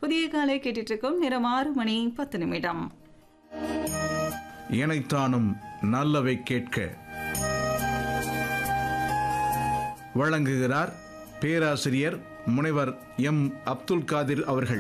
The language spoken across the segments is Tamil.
புதிய காலை கேட்டுட்டு இருக்கோம் நேரம் ஆறு மணி பத்து நிமிடம் இணைத்தானும் நல்லவை கேட்க வழங்குகிறார் பேராசிரியர் முனைவர் எம் அப்துல் காதிர் அவர்கள்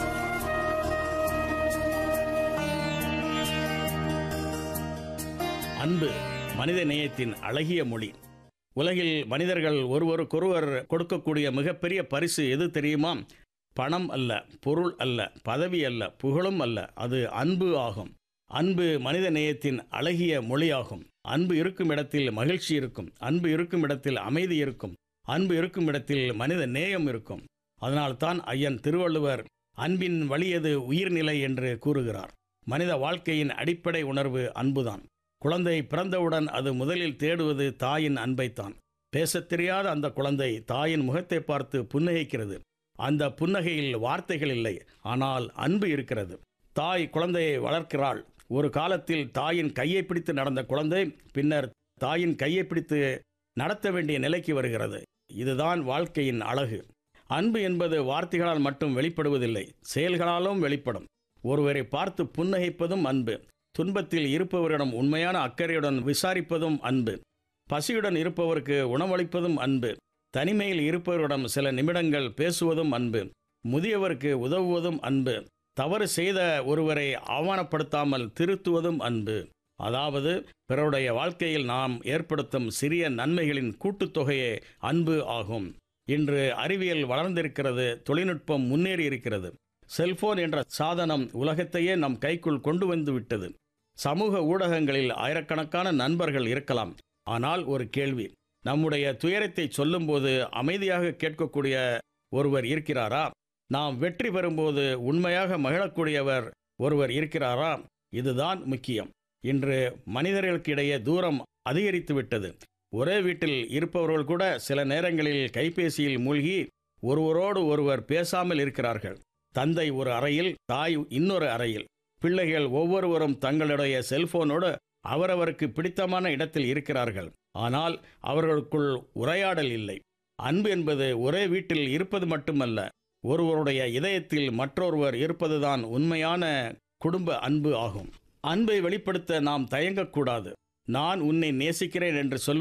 அன்பு மனித நேயத்தின் அழகிய மொழி உலகில் மனிதர்கள் ஒருவருக்கொருவர் கொடுக்கக்கூடிய மிகப்பெரிய பரிசு எது தெரியுமா பணம் அல்ல பொருள் அல்ல பதவி அல்ல புகழும் அல்ல அது அன்பு ஆகும் அன்பு மனித நேயத்தின் அழகிய மொழியாகும் அன்பு இருக்கும் இடத்தில் மகிழ்ச்சி இருக்கும் அன்பு இருக்கும் இடத்தில் அமைதி இருக்கும் அன்பு இருக்கும் இடத்தில் மனித நேயம் இருக்கும் அதனால்தான் ஐயன் திருவள்ளுவர் அன்பின் வழியது உயிர்நிலை என்று கூறுகிறார் மனித வாழ்க்கையின் அடிப்படை உணர்வு அன்புதான் குழந்தை பிறந்தவுடன் அது முதலில் தேடுவது தாயின் அன்பைத்தான் பேசத் தெரியாத அந்த குழந்தை தாயின் முகத்தை பார்த்து புன்னகைக்கிறது அந்த புன்னகையில் வார்த்தைகள் இல்லை ஆனால் அன்பு இருக்கிறது தாய் குழந்தையை வளர்க்கிறாள் ஒரு காலத்தில் தாயின் கையை பிடித்து நடந்த குழந்தை பின்னர் தாயின் கையை பிடித்து நடத்த வேண்டிய நிலைக்கு வருகிறது இதுதான் வாழ்க்கையின் அழகு அன்பு என்பது வார்த்தைகளால் மட்டும் வெளிப்படுவதில்லை செயல்களாலும் வெளிப்படும் ஒருவரை பார்த்து புன்னகைப்பதும் அன்பு துன்பத்தில் இருப்பவரிடம் உண்மையான அக்கறையுடன் விசாரிப்பதும் அன்பு பசியுடன் இருப்பவருக்கு உணவளிப்பதும் அன்பு தனிமையில் இருப்பவரிடம் சில நிமிடங்கள் பேசுவதும் அன்பு முதியவருக்கு உதவுவதும் அன்பு தவறு செய்த ஒருவரை அவமானப்படுத்தாமல் திருத்துவதும் அன்பு அதாவது பிறருடைய வாழ்க்கையில் நாம் ஏற்படுத்தும் சிறிய நன்மைகளின் கூட்டுத்தொகையே அன்பு ஆகும் இன்று அறிவியல் வளர்ந்திருக்கிறது தொழில்நுட்பம் முன்னேறி இருக்கிறது செல்போன் என்ற சாதனம் உலகத்தையே நம் கைக்குள் கொண்டு வந்து விட்டது சமூக ஊடகங்களில் ஆயிரக்கணக்கான நண்பர்கள் இருக்கலாம் ஆனால் ஒரு கேள்வி நம்முடைய துயரத்தை சொல்லும்போது அமைதியாக கேட்கக்கூடிய ஒருவர் இருக்கிறாரா நாம் வெற்றி பெறும்போது உண்மையாக மகிழக்கூடியவர் ஒருவர் இருக்கிறாரா இதுதான் முக்கியம் இன்று மனிதர்களுக்கிடையே தூரம் அதிகரித்து விட்டது ஒரே வீட்டில் இருப்பவர்கள் கூட சில நேரங்களில் கைபேசியில் மூழ்கி ஒருவரோடு ஒருவர் பேசாமல் இருக்கிறார்கள் தந்தை ஒரு அறையில் தாய் இன்னொரு அறையில் பிள்ளைகள் ஒவ்வொருவரும் தங்களுடைய செல்போனோடு அவரவருக்கு பிடித்தமான இடத்தில் இருக்கிறார்கள் ஆனால் அவர்களுக்குள் உரையாடல் இல்லை அன்பு என்பது ஒரே வீட்டில் இருப்பது மட்டுமல்ல ஒருவருடைய இதயத்தில் மற்றொருவர் இருப்பதுதான் உண்மையான குடும்ப அன்பு ஆகும் அன்பை வெளிப்படுத்த நாம் தயங்கக்கூடாது நான் உன்னை நேசிக்கிறேன் என்று சொல்